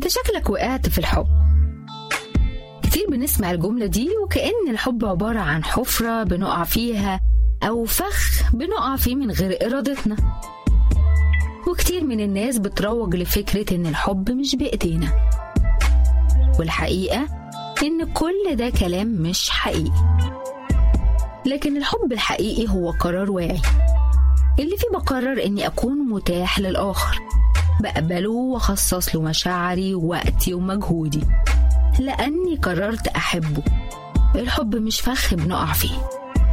انت شكلك وقعت في الحب كتير بنسمع الجملة دي وكأن الحب عبارة عن حفرة بنقع فيها أو فخ بنقع فيه من غير إرادتنا وكتير من الناس بتروج لفكرة إن الحب مش بإيدينا والحقيقة إن كل ده كلام مش حقيقي لكن الحب الحقيقي هو قرار واعي اللي فيه بقرر إني أكون متاح للآخر بقبله وأخصص له مشاعري ووقتي ومجهودي لأني قررت أحبه الحب مش فخ بنقع فيه